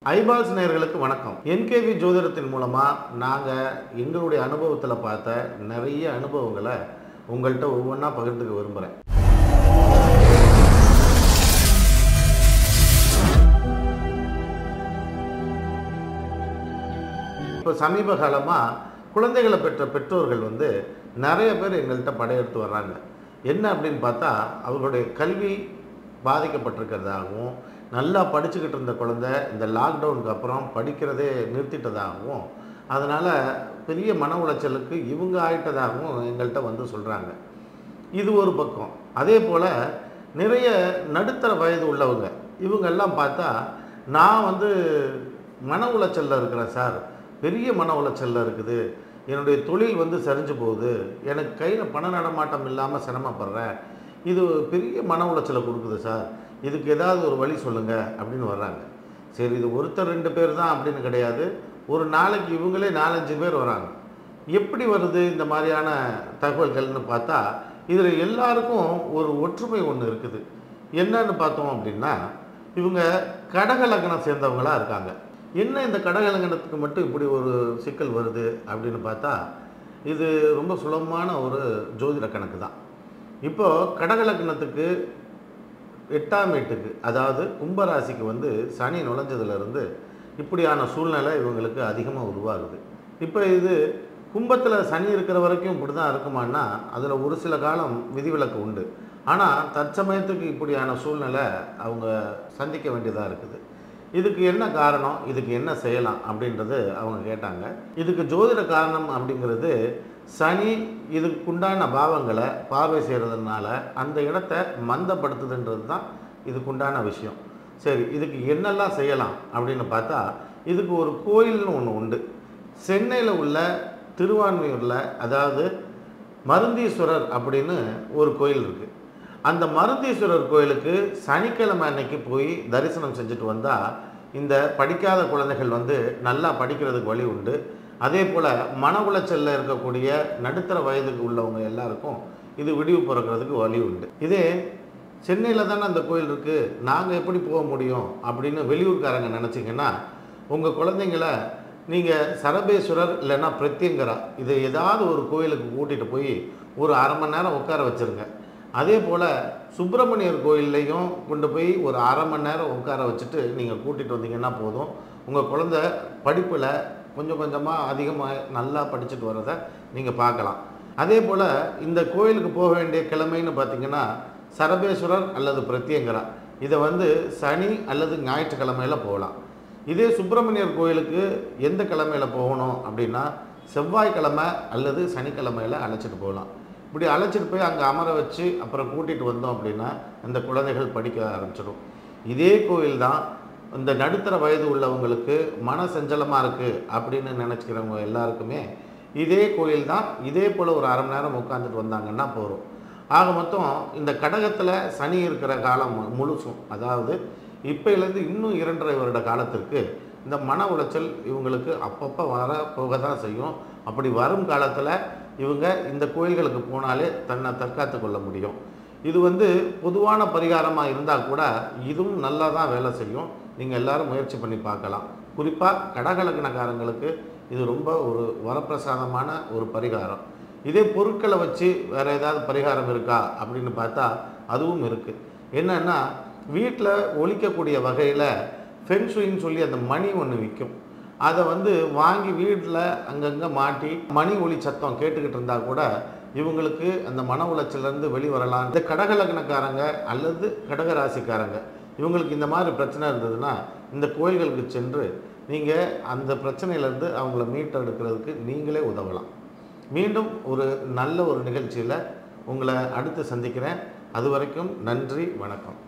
eyeballs நேயர்களுக்கு வணக்கம் NKV ஜோதிடத்தின் மூலமாக நாங்கள் எங்களுடைய அனுபவத்தில் பார்த்த நிறைய அனுபவங்களை உங்கள்கிட்ட ஒவ்வொன்றா பகிர்ந்துக்க விரும்புகிறேன் இப்போ சமீப காலமாக குழந்தைகளை பெற்ற பெற்றோர்கள் வந்து நிறைய பேர் எங்கள்கிட்ட படையெடுத்து வர்றாங்க என்ன அப்படின்னு பார்த்தா அவர்களுடைய கல்வி பாதிக்கப்பட்டிருக்கிறதாகவும் நல்லா படிச்சுக்கிட்டு இருந்த குழந்தை இந்த லாக்டவுனுக்கு அப்புறம் படிக்கிறதே நிறுத்திட்டதாகவும் அதனால் பெரிய மன உளைச்சலுக்கு இவங்க ஆயிட்டதாகவும் எங்கள்கிட்ட வந்து சொல்கிறாங்க இது ஒரு பக்கம் அதே போல் நிறைய நடுத்தர வயது உள்ளவங்க இவங்கெல்லாம் பார்த்தா நான் வந்து மன உளைச்சலில் இருக்கிறேன் சார் பெரிய மன உளைச்சலில் இருக்குது என்னுடைய தொழில் வந்து சரிஞ்சு போகுது எனக்கு கையில் பண நடமாட்டம் இல்லாமல் சிரமப்படுறேன் இது பெரிய மன உளைச்சலை கொடுக்குது சார் இதுக்கு ஏதாவது ஒரு வழி சொல்லுங்கள் அப்படின்னு வர்றாங்க சரி இது ஒருத்தர் ரெண்டு பேர் தான் அப்படின்னு கிடையாது ஒரு நாளைக்கு இவங்களே நாலஞ்சு பேர் வராங்க எப்படி வருது இந்த மாதிரியான தகவல்கள்னு பார்த்தா இதில் எல்லாருக்கும் ஒரு ஒற்றுமை ஒன்று இருக்குது என்னன்னு பார்த்தோம் அப்படின்னா இவங்க கடக லக்னம் சேர்ந்தவங்களாக இருக்காங்க என்ன இந்த கடக லக்னத்துக்கு மட்டும் இப்படி ஒரு சிக்கல் வருது அப்படின்னு பார்த்தா இது ரொம்ப சுலபமான ஒரு ஜோதிட கணக்கு தான் இப்போது கடக லக்னத்துக்கு எட்டாம் வீட்டுக்கு அதாவது கும்பராசிக்கு வந்து சனி நுழைஞ்சதுலேருந்து இப்படியான சூழ்நிலை இவங்களுக்கு அதிகமாக உருவாகுது இப்போ இது கும்பத்தில் சனி இருக்கிற வரைக்கும் இப்படி தான் இருக்குமான்னா அதில் ஒரு சில காலம் விதிவிலக்கு உண்டு ஆனால் தற்சமயத்துக்கு இப்படியான சூழ்நிலை அவங்க சந்திக்க வேண்டியதாக இருக்குது இதுக்கு என்ன காரணம் இதுக்கு என்ன செய்யலாம் அப்படின்றது அவங்க கேட்டாங்க இதுக்கு ஜோதிட காரணம் அப்படிங்கிறது சனி இதுக்குண்டான பாவங்களை பார்வை செய்கிறதுனால அந்த இடத்த மந்தப்படுத்துதுன்றது தான் இதுக்குண்டான விஷயம் சரி இதுக்கு என்னெல்லாம் செய்யலாம் அப்படின்னு பார்த்தா இதுக்கு ஒரு கோயில்னு ஒன்று உண்டு சென்னையில் உள்ள திருவான்மையூரில் அதாவது மருந்தீஸ்வரர் அப்படின்னு ஒரு கோயில் இருக்குது அந்த மருந்தீஸ்வரர் கோயிலுக்கு சனிக்கிழமை அன்னைக்கு போய் தரிசனம் செஞ்சுட்டு வந்தால் இந்த படிக்காத குழந்தைகள் வந்து நல்லா படிக்கிறதுக்கு வழி உண்டு அதே போல் மன உளைச்சலில் இருக்கக்கூடிய நடுத்தர வயதுக்கு உள்ளவங்க எல்லாருக்கும் இது விடிவு பிறக்கிறதுக்கு வழி உண்டு இதே சென்னையில் தானே அந்த கோயில் இருக்குது நாங்கள் எப்படி போக முடியும் அப்படின்னு வெளியூர்காரங்க நினச்சிங்கன்னா உங்கள் குழந்தைங்கள நீங்கள் சரபேஸ்வரர் இல்லைன்னா பிரத்யங்கரா இதை ஏதாவது ஒரு கோயிலுக்கு கூட்டிகிட்டு போய் ஒரு அரை மணி நேரம் உட்கார வச்சுருங்க அதே போல் சுப்பிரமணியர் கோயில்லையும் கொண்டு போய் ஒரு அரை மணி நேரம் உட்கார வச்சுட்டு நீங்கள் கூட்டிகிட்டு வந்தீங்கன்னா போதும் உங்கள் குழந்த படிப்பில் கொஞ்சம் கொஞ்சமாக அதிகமாக நல்லா படிச்சுட்டு வர்றதை நீங்கள் பார்க்கலாம் அதே போல் இந்த கோயிலுக்கு போக வேண்டிய கிழமைன்னு பார்த்தீங்கன்னா சரபேஸ்வரர் அல்லது பிரத்யங்கரா இதை வந்து சனி அல்லது ஞாயிற்றுக்கிழமையில் போகலாம் இதே சுப்பிரமணியர் கோயிலுக்கு எந்த கிழமையில் போகணும் அப்படின்னா செவ்வாய்க்கிழமை அல்லது சனிக்கிழமையில் அழைச்சிட்டு போகலாம் இப்படி அழைச்சிட்டு போய் அங்கே அமர வச்சு அப்புறம் கூட்டிகிட்டு வந்தோம் அப்படின்னா அந்த குழந்தைகள் படிக்க ஆரம்பிச்சிடும் இதே கோயில் தான் இந்த நடுத்தர வயது உள்ளவங்களுக்கு மன சஞ்சலமாக இருக்குது அப்படின்னு நினச்சிக்கிறவங்க எல்லாருக்குமே இதே கோயில் தான் இதே போல் ஒரு அரை மணி நேரம் உட்காந்துட்டு வந்தாங்கன்னா போகிறோம் ஆக மொத்தம் இந்த கடகத்தில் சனி இருக்கிற காலம் மு- முழுசும் அதாவது இப்போலேருந்து இன்னும் இரண்டரை வருட காலத்திற்கு இந்த மன உளைச்சல் இவங்களுக்கு அப்பப்போ வர போக தான் செய்யும் அப்படி வரும் காலத்தில் இவங்க இந்த கோயில்களுக்கு போனாலே தன்னை தற்காத்து கொள்ள முடியும் இது வந்து பொதுவான பரிகாரமாக இருந்தால் கூட இதுவும் நல்லா தான் வேலை செய்யும் நீங்கள் எல்லாரும் முயற்சி பண்ணி பார்க்கலாம் குறிப்பாக கடகலக்கணக்காரங்களுக்கு இது ரொம்ப ஒரு வரப்பிரசாதமான ஒரு பரிகாரம் இதே பொருட்களை வச்சு வேறு ஏதாவது பரிகாரம் இருக்கா அப்படின்னு பார்த்தா அதுவும் இருக்குது என்னன்னா வீட்டில் ஒழிக்கக்கூடிய வகையில் ஃபென்சுயின்னு சொல்லி அந்த மணி ஒன்று விற்கும் அதை வந்து வாங்கி வீட்டில் அங்கங்கே மாட்டி மணி ஒலி சத்தம் கேட்டுக்கிட்டு இருந்தால் கூட இவங்களுக்கு அந்த மன உளைச்சலேருந்து வெளிவரலாம் இந்த கடகலக்னக்காரங்க அல்லது கடகராசிக்காரங்க இவங்களுக்கு இந்த மாதிரி பிரச்சனை இருந்ததுன்னா இந்த கோயில்களுக்கு சென்று நீங்கள் அந்த பிரச்சனையிலேருந்து அவங்கள மீட்டெடுக்கிறதுக்கு நீங்களே உதவலாம் மீண்டும் ஒரு நல்ல ஒரு நிகழ்ச்சியில் உங்களை அடுத்து சந்திக்கிறேன் அது வரைக்கும் நன்றி வணக்கம்